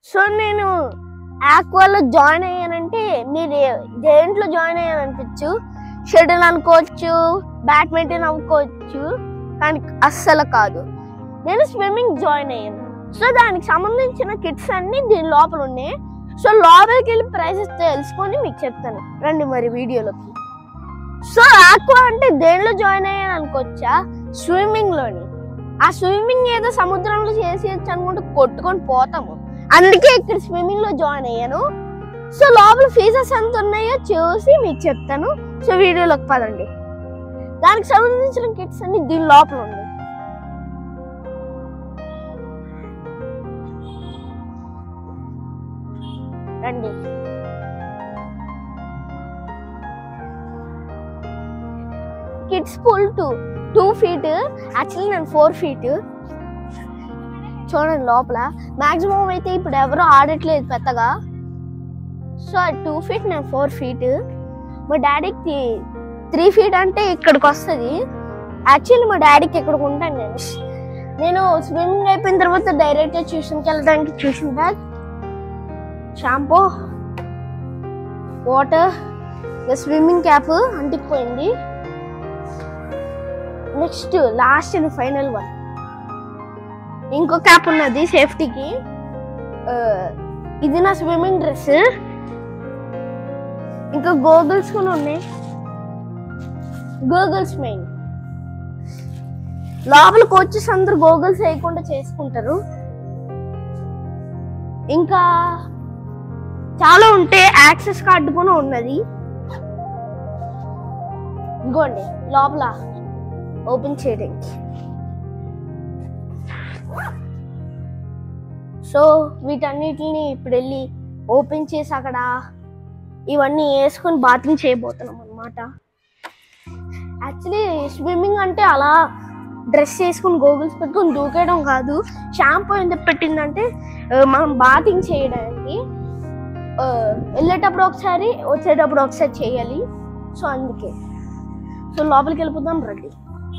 so నేను ఆక్వాలో join అయ్యానంటే మీరు ఏ- దేంట్లో జాయిన్ అయ్యాననిపించు షటిల్ అనుకోవచ్చు బ్యాడ్మింటన్ అనుకోవచ్చు కానీ అస్సలు కాదు నేను స్విమ్మింగ్ జాయిన్ అయ్యాను సో దానికి సంబంధించిన కిట్స్ అన్ని దీని లోపల ఉన్నాయి సో లోపలికి వెళ్ళి ప్రైసెస్ తెలుసుకొని మీకు చెప్తాను రండి మరి వీడియోలోకి సో ఆక్వా అంటే దేనిలో జాయిన్ అయ్యాను అనుకోవచ్చా స్విమ్మింగ్ లోని ఆ స్విమ్మింగ్ ఏదో సముద్రంలో చేసేయచ్చు అనుకుంటే కొట్టుకొని పోతాము అందుకే ఇక్కడ స్విమ్మింగ్ లో జాయిన్ అయ్యాను సో లోపల ఫీజెస్ ఎంత ఉన్నాయో చూసి మీకు చెప్తాను సో వీడియోలోకి పదండి దానికి సంబంధించిన కిట్స్ అన్ని దీని లోపల ఉన్నాయి రండి kids pool two two feet actually నేను ఫోర్ ఫీట్ చూడండి లోపల మాక్సిమం అయితే ఇప్పుడు ఎవరు ఆడట్లేదు పెద్దగా సో టూ ఫీట్ నేను ఫోర్ ఫీట్ మా డాడీకి త్రీ ఫీట్ అంటే ఇక్కడికి వస్తుంది యాక్చువల్లీ మా డాడీకి ఇక్కడికి ఉంటాను నేను నేను స్విమ్మింగ్ అయిపోయిన తర్వాత డైరెక్ట్గా ట్యూషన్కి వెళ్ళడానికి tuition bag shampoo water swimming cap అంటికిపోయింది next last and final one ఇంకో క్యాప్ ఉన్నది సేఫ్టీకి ఇది నా స్విమ్మింగ్ డ్రెస్ ఇంకా గోగుల్స్ కూడా ఉన్నాయి గోగుల్స్ మెయిన్ లోపల కోచెస్ అందరు గోగుల్స్ వేయకుండా చేసుకుంటారు ఇంకా చాలా ఉంటే యాక్సెస్ కార్డు కూడా ఉన్నది ఇదిగోండి లోపల ఓపెన్ చేయడానికి సో వీటన్నిటిని ఇప్పుడు వెళ్ళి ఓపెన్ చేసి అక్కడ ఇవన్నీ వేసుకొని బాతింగ్ చేయబోతున్నాం అనమాట యాక్చువల్లీ స్విమ్మింగ్ అంటే అలా డ్రెస్ వేసుకుని గోగుల్స్ పెట్టుకుని దూకేయడం కాదు షాంపూ ఎందుకు పెట్టిందంటే ఆ, మనం బాతింగ్ చేయడానికి ఆ, వెళ్ళేటప్పుడు ఒకసారి వచ్చేటప్పుడు ఒకసారి చేయాలి సో అందుకే సో లోపలికి వెళ్ళిపోదాం రండి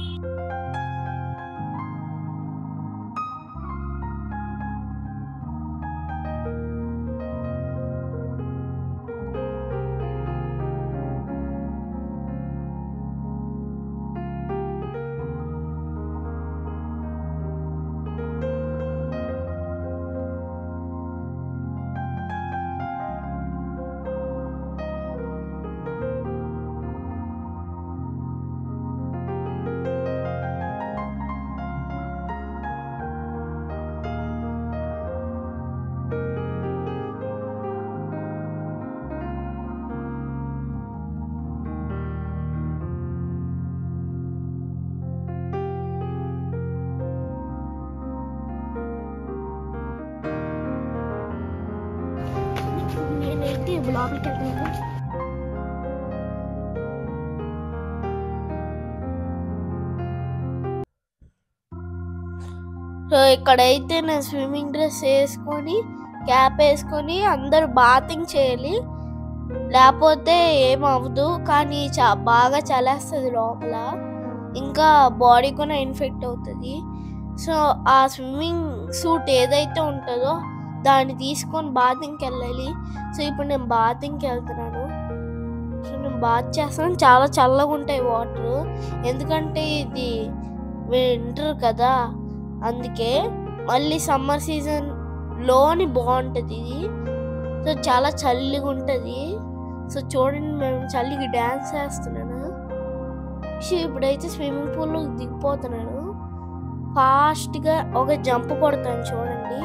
నేనైతే లోపలికి వెళ్తున్నాను సో ఇక్కడైతే నేను స్విమ్మింగ్ డ్రెస్ వేసుకొని క్యాప్ వేసుకొని అందరు బాతింగ్ చేయాలి లేకపోతే ఏమవ్వదు కానీ చా బాగా చలేస్తుంది లోపల ఇంకా బాడీ కూడా ఇన్ఫెక్ట్ అవుతుంది సో ఆ స్విమ్మింగ్ సూట్ ఏదైతే ఉంటుందో దాన్ని తీసుకొని బాతింగ్కి వెళ్ళాలి సో ఇప్పుడు నేను బాతింగ్కి వెళ్తున్నాను సో నేను బాత్ చేస్తాను చాలా చల్లగా ఉంటాయి వాటర్ ఎందుకంటే ఇది వింటర్ కదా అందుకే మళ్ళీ సమ్మర్ సీజన్ లోని బాగుంటుంది ఇది సో చాలా చల్లిగా ఉంటుంది సో చూడండి మేము చల్లికి డ్యాన్స్ చేస్తున్నాను సో ఇప్పుడైతే స్విమ్మింగ్ పూల్లో దిగిపోతున్నాను ఫాస్ట్గా ఒక జంప్ కొడతాను చూడండి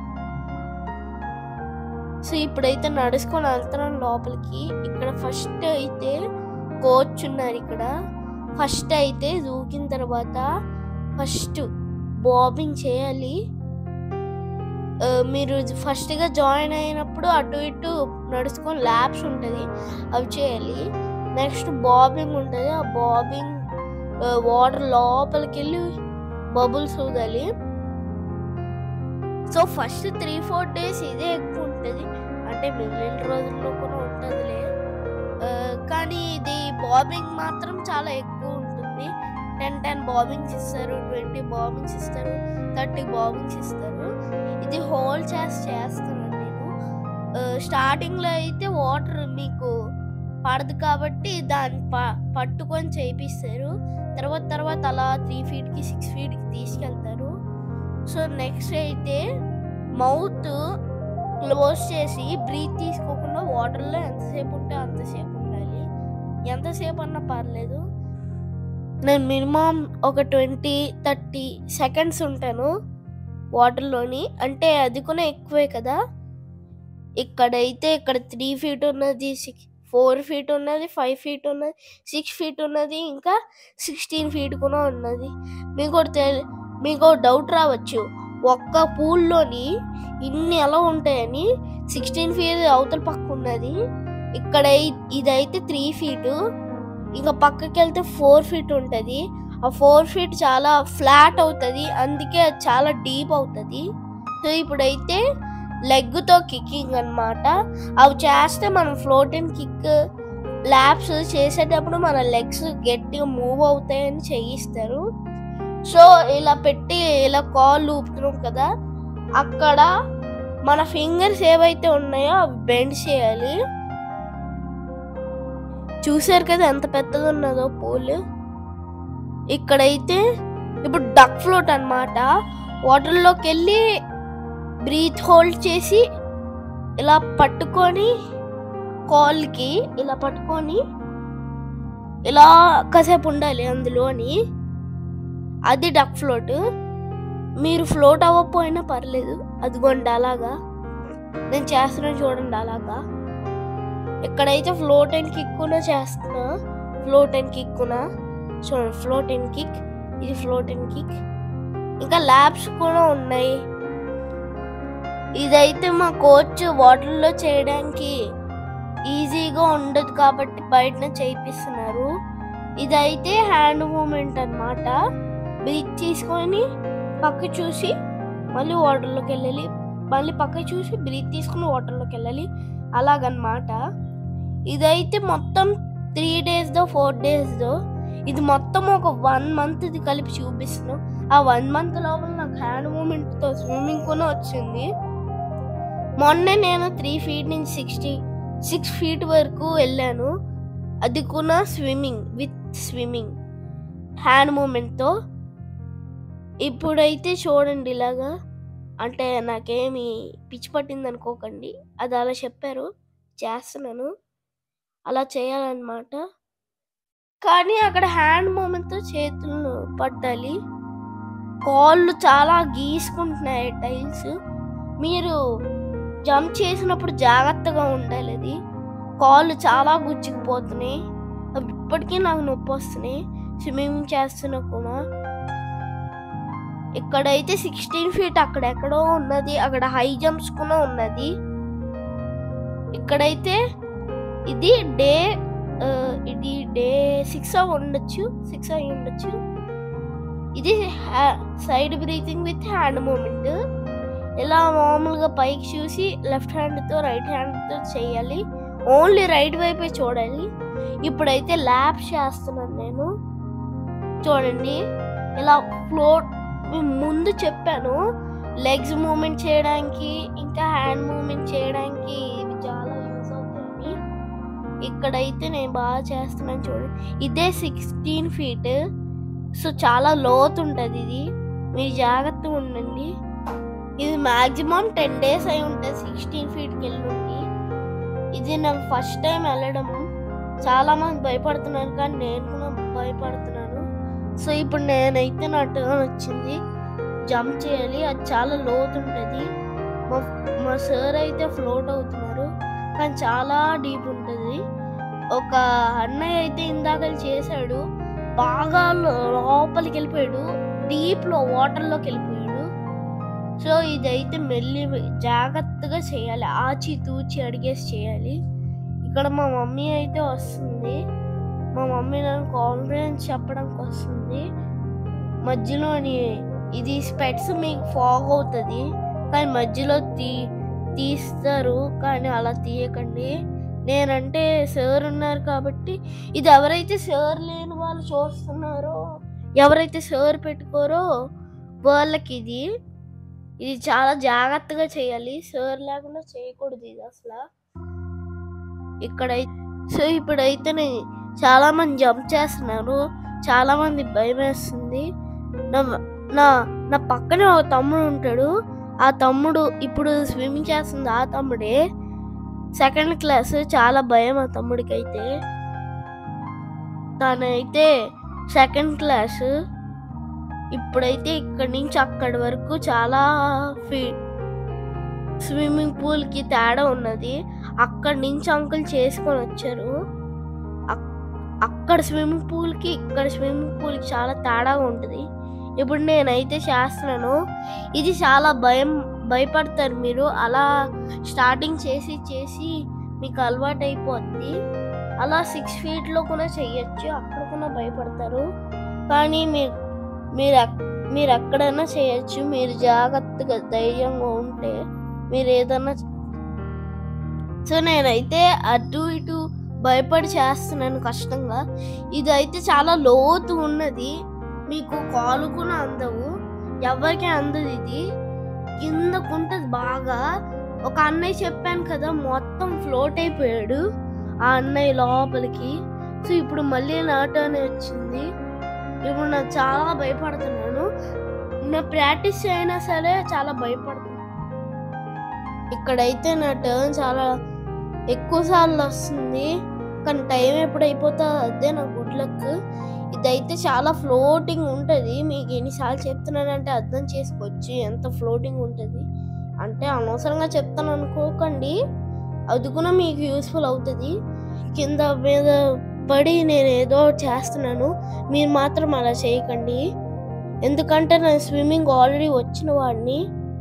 సో ఇప్పుడైతే నడుచుకొని వెళ్తున్నాను లోపలికి ఇక్కడ ఫస్ట్ అయితే కోచ్ ఉన్నారు ఇక్కడ ఫస్ట్ అయితే దూకిన తర్వాత ఫస్ట్ బాబింగ్ చేయాలి ఆ, మీరు ఫస్ట్గా జాయిన్ అయినప్పుడు అటు ఇటు నడుచుకొని ల్యాబ్స్ ఉంటుంది అవి చేయాలి నెక్స్ట్ బాబింగ్ ఉంటుంది ఆ బాబింగ్ వాటర్ లోపలికి వెళ్ళి బబుల్స్ ఊదాలి so first three four days ఇదే ఎక్కువ ఉంటుంది అంటే మిగిలిన రోజుల్లో కూడా ఉంటుందిలే ఆ, కానీ ఇది బాబింగ్ మాత్రం చాలా ఎక్కువ ఉంటుంది టెన్ టెన్ బాబింగ్స్ ఇస్తారు ట్వంటీ బాబింగ్స్ ఇస్తారు థర్టీ బాబింగ్స్ ఇస్తారు ఇది హోల్ చేసి చేస్తున్నాను స్టార్టింగ్ లో అయితే వాటర్ మీకు పడదు కాబట్టి దాన్ని ప- పట్టుకొని చేపిస్తారు తర్వాత తర్వాత అలా త్రీ ఫీట్ కి సిక్స్ ఫీట్ కి తీసుకెళ్తారు సో నెక్స్ట్ అయితే మౌత్ క్లోజ్ చేసి బ్రీత్ తీసుకోకుండా వాటర్లో ఎంతసేపు ఉంటే అంతసేపు ఉండాలి ఎంతసేపు అన్నా పర్లేదు నేను మినిమం ఒక ట్వంటీ థర్టీ సెకండ్స్ ఉంటాను వాటర్లోని అంటే అది కూడా ఎక్కువే కదా ఇక్కడైతే ఇక్కడ త్రీ ఫీట్ ఉన్నది సిక్స్ ఫోర్ ఫీట్ ఉన్నది ఫైవ్ ఫీట్ ఉన్నది సిక్స్ ఫీట్ ఉన్నది ఇంకా సిక్స్టీన్ ఫీట్ కూడా ఉన్నది మీకు ఒకటి తెలి మీకు ఒక డౌట్ రావచ్చు ఒక్క పూల్లోని ఇన్ని ఎలా ఉంటాయని సిక్స్టీన్ ఫీట్ అవతల పక్క ఉన్నది ఇక్కడ ఇ- ఇదైతే త్రీ ఫీట్ ఇంకా పక్కకి వెళ్తే ఫోర్ ఫీట్ ఉంటుంది ఆ ఫోర్ ఫీట్ చాలా ఫ్లాట్ అవుతుంది అందుకే అది చాలా డీప్ అవుతుంది సో ఇప్పుడైతే లెగ్తో కిక్కింగ్ అన్నమాట అవి చేస్తే మనం ఫ్లోట్ అండ్ కిక్ ల్యాబ్స్ చేసేటప్పుడు మన లెగ్స్ గట్టిగా మూవ్ అవుతాయని చేయిస్తారు సో ఇలా పెట్టి ఇలా కాల్ ఊపుతున్నాం కదా అక్కడ మన ఫింగర్స్ ఏవైతే ఉన్నాయో అవి బెండ్ చేయాలి చూసారు కదా ఎంత పెద్దగా ఉన్నదో పూల్ ఇక్కడైతే ఇప్పుడు డక్ ఫ్లోట్ అన్నమాట వాటర్లోకి వెళ్ళి బ్రీత్ హోల్డ్ చేసి ఇలా పట్టుకొని కాల్కి ఇలా పట్టుకొని ఇలా కాసేపు ఉండాలి అందులోని అది డక్ ఫ్లోట్ మీరు ఫ్లోట్ అవ్వకపోయినా పర్లేదు అదిగోండి అలాగా నేను చేస్తున్నాను చూడండి అలాగా ఎక్కడైతే ఫ్లోట్ అండ్ కిక్కున చేస్తున్నా ఫ్లోట్ అండ్ కిక్కున చూడండి ఫ్లోట్ అండ్ కిక్ ఇది ఫ్లోట్ అండ్ కిక్ ఇంకా ల్యాబ్స్ కూడా ఉన్నాయి ఇదైతే మా కోచ్ వాటర్లో చేయడానికి ఈజీగా ఉండదు కాబట్టి బయటనే చేయిస్తున్నారు ఇదైతే హ్యాండ్ మూమెంట్ అన్నమాట బ్రీత్ తీసుకొని పక్క చూసి మళ్ళీ వాటర్లోకి వెళ్ళాలి మళ్ళీ పక్క చూసి బ్రీత్ తీసుకుని వాటర్లోకి వెళ్ళాలి అలాగనమాట ఇదైతే మొత్తం త్రీ డేస్దో ఫోర్ డేస్దో ఇది మొత్తం ఒక వన్ మంత్ ఇది కలిపి చూపిస్తున్నాం ఆ వన్ మంత్ లోపల నాకు హ్యాండ్ మూమెంట్తో స్విమ్మింగ్ కూడా వచ్చింది మొన్నే నేను త్రీ ఫీట్ నుంచి సిక్స్టీ సిక్స్ ఫీట్ వరకు వెళ్ళాను అది కూడా స్విమ్మింగ్ విత్ స్విమ్మింగ్ హ్యాండ్ మూమెంట్తో ఇప్పుడైతే చూడండి ఇలాగా అంటే నాకేమి పిచ్చి పట్టింది అనుకోకండి అది అలా చెప్పారు చేస్తున్నాను అలా చేయాలన్నమాట కానీ అక్కడ హ్యాండ్ మూమెంట్తో చేతులను పట్టాలి కాళ్ళు చాలా గీసుకుంటున్నాయి టైల్స్ మీరు జంప్ చేసినప్పుడు జాగ్రత్తగా ఉండాలి అది కాళ్ళు చాలా గుచ్చుకుపోతున్నాయి అవి ఇప్పటికీ నాకు నొప్పి వస్తున్నాయి స్విమ్మింగ్ చేస్తున్నా కూడా ఇక్కడైతే సిక్స్టీన్ ఫీట్ అక్కడెక్కడో ఉన్నది అక్కడ హై జంప్స్ కూడా ఉన్నది ఇక్కడైతే ఇది డే ఆ, ఇది డే సిక్స్ అయి ఉండొచ్చు సిక్స్ అయి ఉండొచ్చు ఇది side breathing with hand movement ఇలా మామూలుగా పైకి చూసి లెఫ్ట్ హ్యాండ్తో రైట్ హ్యాండ్తో చేయాలి ఓన్లీ రైట్ వైపే చూడాలి ఇప్పుడైతే ల్యాప్ చేస్తున్నాను నేను చూడండి ఇలా ఫ్లోట్ ముందు చెప్పాను లెగ్స్ మూమెంట్ చేయడానికి ఇంకా హ్యాండ్ మూమెంట్ చేయడానికి ఇవి చాలా యూస్ అవుతాయి ఇక్కడైతే నేను బాగా చేస్తున్నాను చూడండి ఇదే సిక్స్టీన్ ఫీట్ సో చాలా లోతు ఉంటుంది ఇది మీరు జాగ్రత్తగా ఉండండి ఇది మాక్సిమం టెన్ డేస్ అయి ఉంటుంది సిక్స్టీన్ ఫీట్కి వెళ్ళి ఇది నా ఫస్ట్ టైం వెళ్ళడం చాలా మంది భయపడుతున్నారు కానీ నేను కూడా భయపడుతున్నాను సో ఇప్పుడు నేనైతే నా టర్న్ వచ్చింది జంప్ చేయాలి అది చాలా లోతు ఉంటుంది మా మా సార్ అయితే ఫ్లోట్ అవుతున్నారు కానీ చాలా డీప్ ఉంటుంది ఒక అన్నయ్య అయితే ఇందాక చేశాడు బాగా లో- లోపలికి వెళ్ళిపోయాడు డీప్ లో వాటర్ లోకి వెళ్ళిపోయాడు సో ఇదైతే మెల్లి జాగ్రత్తగా చేయాలి ఆచి తూచి అడిగేసి చేయాలి ఇక్కడ మా మమ్మీ అయితే వస్తుంది మా మమ్మీ నన్ను కాన్ఫిడెన్స్ చెప్పడానికి వస్తుంది మధ్యలోని ఇది స్పెట్స్ మీకు ఫాగ్ అవుతుంది కానీ మధ్యలో తీ తీస్తారు కానీ అలా తీయకండి నేనంటే సార్ ఉన్నారు కాబట్టి ఇది ఎవరైతే సార్ లేని వాళ్ళు చూస్తున్నారో ఎవరైతే సార్ పెట్టుకోరో వాళ్ళకి ఇది ఇది చాలా జాగ్రత్తగా చేయాలి సార్ లేకుండా చేయకూడదు ఇది అసలు ఇక్కడ సో ఇప్పుడైతే నే- చాలా మంది జంప్ చేస్తున్నారు చాలా మంది భయం వేస్తుంది నా నా నా పక్కనే ఒక తమ్ముడు ఉంటాడు ఆ తమ్ముడు ఇప్పుడు స్విమ్మింగ్ చేస్తుంది ఆ తమ్ముడే సెకండ్ క్లాస్ చాలా భయం ఆ తమ్ముడికి అయితే తనైతే సెకండ్ క్లాస్ ఇప్పుడైతే ఇక్కడి నుంచి అక్కడి వరకు చాలా ఫీ స్విమ్మింగ్ పూల్ కి తేడా ఉన్నది అక్కడి నుంచి అంకుల్ చేసుకొని వచ్చారు అక్- అక్కడ స్విమ్మింగ్ పూల్ కి ఇక్కడ స్విమ్మింగ్ పూల్ కి చాలా తేడాగా ఉంటుంది ఇప్పుడు నేనైతే చేస్తున్నాను ఇది చాలా భయం భయపడతారు మీరు అలా స్టార్టింగ్ చేసి చేసి మీకు అలవాటు అయిపోద్ది అలా సిక్స్ ఫీట్లో కూడా చెయ్యొచ్చు అక్కడ కూడా భయపడతారు కానీ మీరు మీరు ఎక్- మీరు ఎక్కడైనా చేయొచ్చు మీరు జాగ్రత్తగా ధైర్యంగా ఉంటే మీరు ఏదన్నా సో నేనైతే అటు ఇటు భయపడి చేస్తున్నాను కష్టంగా ఇదైతే చాలా లోతు ఉన్నది మీకు కాలు కూడా అందవు ఎవరికి అందదు ఇది కిందకుంటది బాగా ఒక అన్నయ్య చెప్పాను కదా మొత్తం ఫ్లోట్ అయిపోయాడు ఆ అన్నయ్య లోపలికి సో ఇప్పుడు మళ్ళీ నా టర్న్ వచ్చింది ఇప్పుడు నాకు చాలా భయపడుతున్నాను నా ప్రాక్టీస్ అయినా సరే చాలా భయపడుతున్నాను ఇక్కడైతే నా టర్న్ చాలా ఎక్కువ సార్లు వస్తుంది కానీ టైం ఎప్పుడు అయిపోతుందో అదే నా గుడ్ లక్ ఇదైతే చాలా ఫ్లోటింగ్ ఉంటుంది మీకు ఎన్నిసార్లు చెప్తున్నానంటే అర్థం చేసుకోవచ్చు ఎంత ఫ్లోటింగ్ ఉంటుంది అంటే అనవసరంగా చెప్తాను అనుకోకండి అది కూడా మీకు యూస్ఫుల్ అవుతుంది కింద మీద పడి నేను ఏదో చేస్తున్నాను మీరు మాత్రం అలా చేయకండి ఎందుకంటే నేను స్విమ్మింగ్ ఆల్రెడీ వచ్చిన వాడిని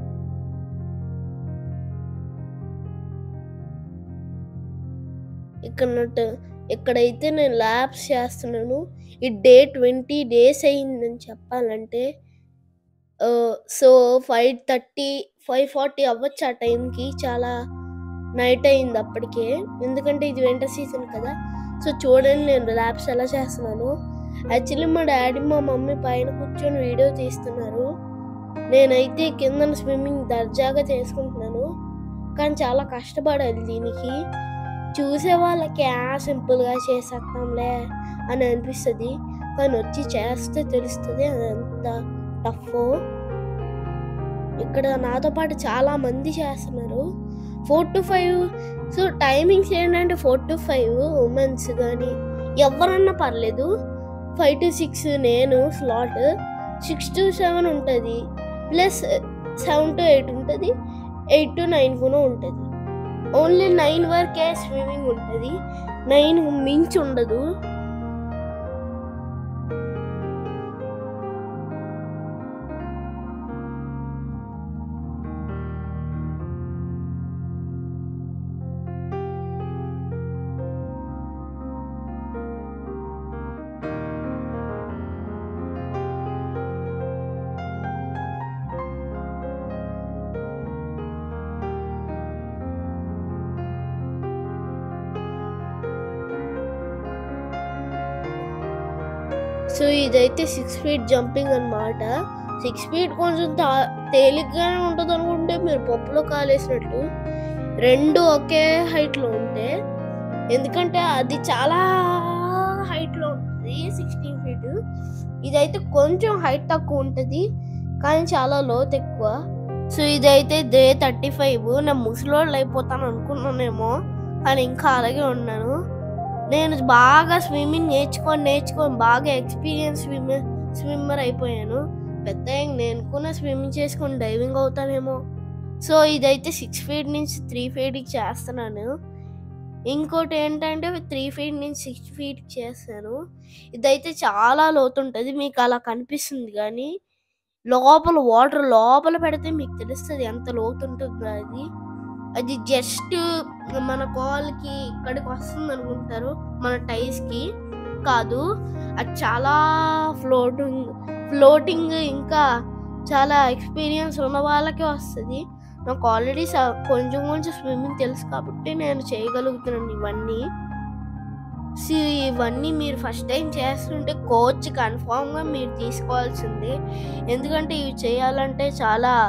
ఇక్కడ ఇక్కడైతే నేను ల్యాబ్స్ చేస్తున్నాను ఈ డే ట్వంటీ డేస్ అయిందని చెప్పాలంటే so five thirty five forty అవ్వచ్చు ఆ టైంకి చాలా నైట్ అయింది అప్పటికే ఎందుకంటే ఇది వింటర్ సీజన్ కదా సో చూడండి నేను ల్యాబ్స్ ఎలా చేస్తున్నాను యాక్చువల్లీ మా డాడీ మా మమ్మీ పైన కూర్చొని వీడియో తీస్తున్నారు నేనైతే కింద స్విమ్మింగ్ దర్జాగా చేసుకుంటున్నాను కానీ చాలా కష్టపడాలి దీనికి చూసే వాళ్ళకి ఆ సింపుల్గా చేసేస్తాంలే అని అనిపిస్తుంది కానీ వచ్చి చేస్తే తెలుస్తుంది అది ఎంత టఫ్ ఇక్కడ నాతో పాటు చాలా మంది చేస్తున్నారు four to five so timings ఏంటంటే ఫోర్ టు ఫైవ్ ఉమెన్స్ కానీ ఎవరన్నా పర్లేదు ఫైవ్ టు సిక్స్ నేను స్లాట్ సిక్స్ టు సెవెన్ ఉంటుంది ప్లస్ సెవెన్ టు ఎయిట్ ఉంటుంది ఎయిట్ టు నైన్ కూడా ఉంటుంది ఓన్లీ నైన్ వరకే స్విమ్మింగ్ ఉంటుంది నైన్ మించి ఉండదు సో ఇదైతే సిక్స్ ఫీట్ జంపింగ్ అన్నమాట సిక్స్ ఫీట్ కొంచెం తా- తేలిగ్గానే ఉంటుంది అనుకుంటే మీరు పప్పులో కాలేసినట్టు రెండు ఒకే హైట్ లో ఉంటే ఎందుకంటే అది చాలా హైట్ లో ఉంటుంది సిక్స్టీన్ ఫీట్ ఇదైతే కొంచెం హైట్ తక్కువ ఉంటుంది కానీ చాలా లోతు ఎక్కువ సో ఇదైతే డే థర్టీ ఫైవ్ నేను ముసలోళ్ళు అయిపోతాను అనుకున్నానేమో కానీ ఇంకా అలాగే ఉన్నాను నేను బాగా స్విమ్మింగ్ నేర్చుకొని నేర్చుకొని బాగా ఎక్స్పీరియన్స్ స్విమ్మర్ స్విమ్మర్ అయిపోయాను పెద్ద అయ్యాక నేను కూడా స్విమ్మింగ్ చేసుకొని డైవింగ్ అవుతానేమో సో ఇదైతే సిక్స్ ఫీట్ నుంచి త్రీ ఫీట్కి చేస్తున్నాను ఇంకోటి ఏంటంటే త్రీ ఫీట్ నుంచి సిక్స్ ఫీట్ చేస్తాను ఇదైతే చాలా లోతుంటుంది మీకు అలా కనిపిస్తుంది కానీ లోపల వాటర్ లోపల పెడితే మీకు తెలుస్తుంది ఎంత లోతు ఉంటుందో అది అది జస్ట్ మన కాల్కి ఇక్కడికి వస్తుంది అనుకుంటారు మన టైర్స్ కి కాదు అది చాలా ఫ్లోటింగ్ ఫ్లోటింగ్ ఇంకా చాలా ఎక్స్పీరియన్స్ ఉన్న వాళ్ళకే వస్తుంది నాకు ఆల్రెడీ కొంచెం కొంచెం స్విమ్మింగ్ తెలుసు కాబట్టి నేను చేయగలుగుతున్నాను ఇవన్నీ సో ఇవన్నీ మీరు ఫస్ట్ టైం చేస్తుంటే కోచ్ కన్ఫామ్గా మీరు తీసుకోవాల్సిందే ఎందుకంటే ఇవి చేయాలంటే చాలా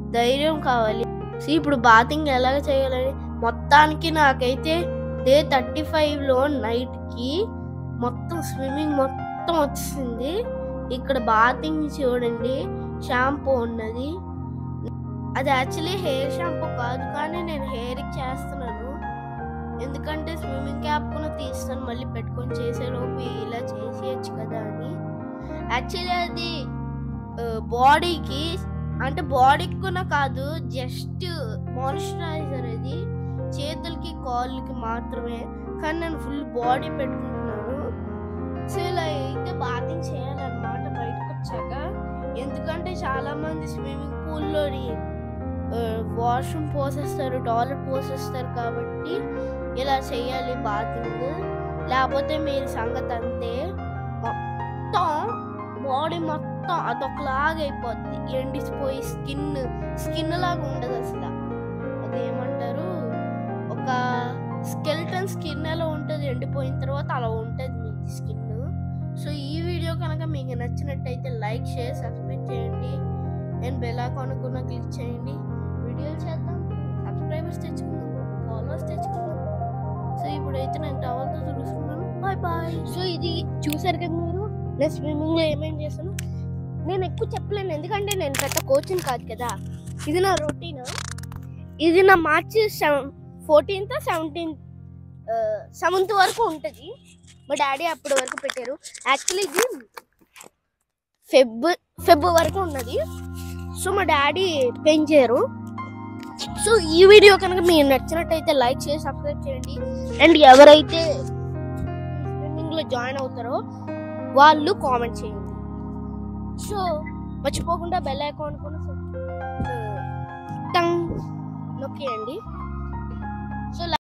ధైర్యం కావాలి సో ఇప్పుడు బాతింగ్ ఎలాగ చేయాలని మొత్తానికి నాకైతే డే థర్టీ ఫైవ్లో నైట్కి మొత్తం స్విమ్మింగ్ మొత్తం వచ్చింది ఇక్కడ బాతింగ్ చూడండి షాంపూ ఉన్నది అది యాక్చువల్లీ హెయిర్ షాంపూ కాదు కానీ నేను హెయిర్కి చేస్తున్నాను ఎందుకంటే స్విమ్మింగ్ క్యాప్ కూడా తీస్తాను మళ్ళీ పెట్టుకొని చేసేలోపు ఇలా చేసేయచ్చు కదా అని యాక్చువల్లీ అది బాడీకి అంటే బాడీకి కూడా కాదు జస్ట్ మాయిశ్చరైజర్ అది చేతులకి కాళ్ళకి మాత్రమే కానీ నేను ఫుల్ బాడీ పెట్టుకుంటున్నాను సో ఇలా అయితే బాతింగ్ చేయాలన్నమాట బయటకు వచ్చాక ఎందుకంటే చాలా మంది స్విమ్మింగ్ పూల్లోని వాష్రూమ్ పోసేస్తారు టాయిలెట్ పోసేస్తారు కాబట్టి ఇలా చేయాలి బాతింగ్ లేకపోతే మీరు సంగతి అంతే మొత్తం బాడీ మొత్తం అదొకలాగా అయిపోద్ది ఎండిపోయి స్కిన్ స్కిన్ లాగా ఉండదు అసలు అదేమంటారు ఒక స్కెల్టన్ స్కిన్ ఎలా ఉంటుంది ఎండిపోయిన తర్వాత అలా ఉంటుంది మీకు స్కిన్ సో ఈ వీడియో కనుక మీకు నచ్చినట్టయితే లైక్ షేర్ సబ్స్క్రైబ్ చేయండి అండ్ బెల్ ఐకాన్ కూడా క్లిక్ చేయండి వీడియోలు చేద్దాం సబ్స్క్రైబర్స్ తెచ్చుకుందాం ఫాలోవర్స్ తెచ్చుకుందాం సో ఇప్పుడైతే నేను టవల్తో చూస్తున్నాను బాయ్ బాయ్ సో ఇది చూసారు కదా మీరు నేను స్విమ్మింగ్లో ఏమేం చేస్తాను నేను ఎక్కువ చెప్పలేను ఎందుకంటే నేను పెద్ద కోచింగ్ కాదు కదా ఇది నా రొటీన్ ఇది నా March seven fourteenth seventeenth seventh వరకు ఉంటుంది మా డాడీ అప్పటి వరకు పెట్టారు యాక్చువల్లీ ఇది ఫెబ్ ఫెబ్ వరకు ఉన్నది సో మా డాడీ పెంచారు సో ఈ వీడియో కనుక మీకు నచ్చినట్టయితే లైక్ చేసి సబ్స్క్రైబ్ చేయండి అండ్ ఎవరైతే స్విమ్మింగ్ లో జాయిన్ అవుతారో వాళ్ళు కామెంట్ చేయండి సో మర్చిపోకుండా బెల్ ఐకాన్ కూడా టంగ్ నొక్కేయండి సో